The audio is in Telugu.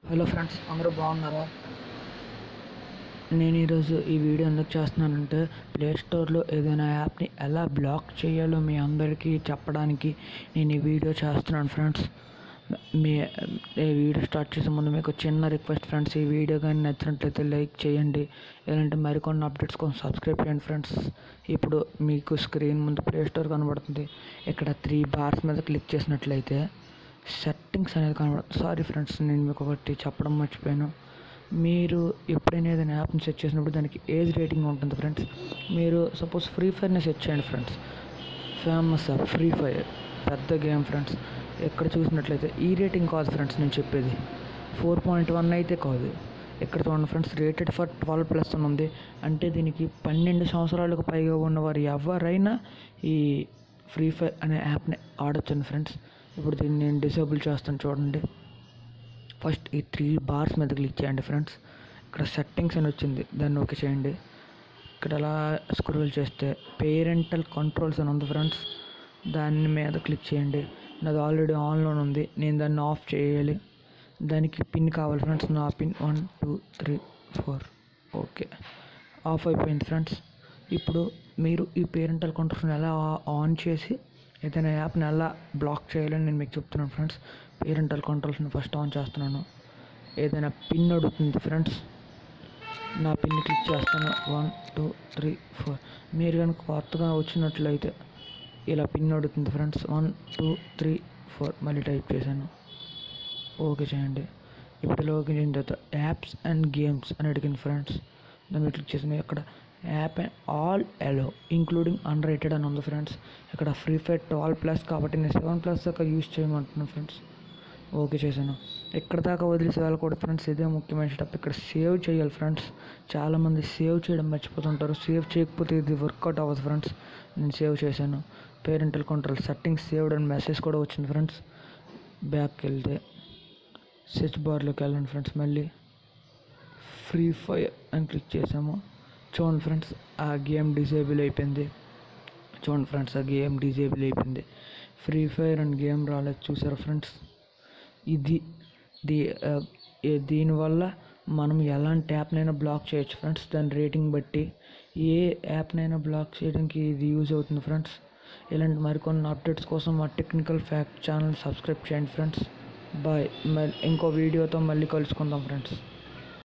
హలో ఫ్రెండ్స్ అందరూ బాగున్నారా నేను ఈరోజు ఈ వీడియో ఎందుకు చేస్తున్నానంటే ప్లే స్టోర్లో ఏదైనా యాప్ని ఎలా బ్లాక్ చేయాలో మీ అందరికీ చెప్పడానికి నేను ఈ వీడియో చేస్తున్నాను ఫ్రెండ్స్ మీ ఈ వీడియో స్టార్ట్ చేసే ముందు మీకు చిన్న రిక్వెస్ట్ ఫ్రెండ్స్ ఈ వీడియో కానీ నచ్చినట్లయితే లైక్ చేయండి లేదంటే మరికొన్ని అప్డేట్స్ కోసం సబ్స్క్రైబ్ చేయండి ఫ్రెండ్స్ ఇప్పుడు మీకు స్క్రీన్ ముందు ప్లే స్టోర్ కనబడుతుంది ఇక్కడ త్రీ బార్స్ మీద క్లిక్ చేసినట్లయితే సెట్టింగ్స్ అనేది కనబడుతుంది సారీ ఫ్రెండ్స్ నేను మీకు ఒకటి చెప్పడం మర్చిపోయాను మీరు ఎప్పుడైనా ఏదైనా యాప్ని సెట్ చేసినప్పుడు దానికి ఏజ్ రేటింగ్ ఉంటుంది ఫ్రెండ్స్ మీరు సపోజ్ ఫ్రీ ఫైర్ని సెట్ చేయండి friends famous app free fire పెద్ద గేమ్ ఫ్రెండ్స్ ఎక్కడ చూసినట్లయితే ఈ రేటింగ్ కాదు ఫ్రెండ్స్ నేను చెప్పేది ఫోర్ పాయింట్ వన్ అయితే కాదు ఇక్కడ చూడండి friends rated for twelve plus అని ఉంది అంటే దీనికి పన్నెండు సంవత్సరాలకు పైగా ఉన్నవారు ఎవరైనా ఈ ఫ్రీ ఫైర్ అనే యాప్ని ఆడొచ్చండి ఫ్రెండ్స్ ఇప్పుడు దీన్ని నేను డిసేబుల్ చేస్తాను చూడండి ఫస్ట్ ఈ త్రీ బార్స్ మీద క్లిక్ చేయండి ఫ్రెండ్స్ ఇక్కడ సెట్టింగ్స్ అని వచ్చింది దాన్ని ఓకే చేయండి ఇక్కడ అలా స్క్రోల్ చేస్తే పేరెంటల్ కంట్రోల్స్ అని ఉంది ఫ్రెండ్స్ దాని మీద క్లిక్ చేయండి నాది ఆల్రెడీ ఆన్లో ఉంది నేను దాన్ని ఆఫ్ చేయాలి దానికి పిన్ కావాలి ఫ్రెండ్స్ నా pin one two three four okay off అయిపోయింది ఫ్రెండ్స్ ఇప్పుడు మీరు ఈ పేరెంటల్ కంట్రోల్స్ని ఎలా ఆన్ చేసి ఏదైనా యాప్ని ఎలా బ్లాక్ చేయాలని నేను మీకు చెప్తున్నాను ఫ్రెండ్స్ పేరెంటల్ కంట్రోల్స్ని ఫస్ట్ ఆన్ చేస్తున్నాను ఏదైనా పిన్ అడుగుతుంది ఫ్రెండ్స్ నా పిన్ క్లిక్ చేస్తాను వన్ టూ త్రీ ఫోర్ మీరు కనుక కొత్తగా వచ్చినట్లయితే ఇలా పిన్ అడుగుతుంది friends one two three four మళ్ళీ టైప్ చేశాను ఓకే చేయండి ఇప్పుడు లోకి చేసిన తర్వాత యాప్స్ అండ్ గేమ్స్ అని అడిగింది ఫ్రెండ్స్ దాన్ని మీద క్లిక్ చేసింది ఇక్కడ app and all allow including unrated అని ఉంది ఫ్రెండ్స్ ఇక్కడ ఫ్రీ ఫైర్ ట్వెల్వ్ ప్లస్ కాబట్టి నేను సెవెన్ ప్లస్ దాకా యూస్ చేయమంటున్నాను ఫ్రెండ్స్ ఓకే చేశాను ఎక్కడ దాకా వదిలేసి వెళ్ళకూడదు ఫ్రెండ్స్ ఇదే ముఖ్యమైన స్టెప్ ఇక్కడ సేవ్ చేయాలి ఫ్రెండ్స్ చాలామంది సేవ్ చేయడం మర్చిపోతుంటారు సేవ్ చేయకపోతే ఇది వర్కౌట్ అవ్వదు ఫ్రెండ్స్ నేను సేవ్ చేశాను పేరెంటల్ కంట్రోల్ సెట్టింగ్స్ సేవ్డ్ అని మెసేజ్ కూడా వచ్చింది ఫ్రెండ్స్ బ్యాక్కి వెళ్తే సెర్చ్ బార్లోకి వెళ్ళండి ఫ్రెండ్స్ మళ్ళీ ఫ్రీ ఫైర్ అని క్లిక్ చేసాము చూడండి ఫ్రెండ్స్ ఆ గేమ్ డిజేబుల్ అయిపోయింది చూడండి ఫ్రెండ్స్ ఆ గేమ్ డిజేబుల్ అయిపోయింది ఫ్రీ ఫైర్ అండ్ గేమ్ రాలేదు చూసారా ఫ్రెండ్స్ ఇది దీ ఆ, ఏ- దీనివల్ల మనం ఎలాంటి యాప్నైనా బ్లాక్ చేయొచ్చు ఫ్రెండ్స్ దాని రేటింగ్ బట్టి ఏ యాప్నైనా బ్లాక్ చేయడానికి ఇది యూజ్ అవుతుంది ఫ్రెండ్స్ ఇలాంటి మరికొన్ని అప్డేట్స్ కోసం మా టెక్నికల్ ఫ్యాక్ట్ ఛానల్ సబ్స్క్రైబ్ చేయండి ఫ్రెండ్స్ బాయ్ ఇంకో వీడియోతో మళ్ళీ కలుసుకుందాం ఫ్రెండ్స్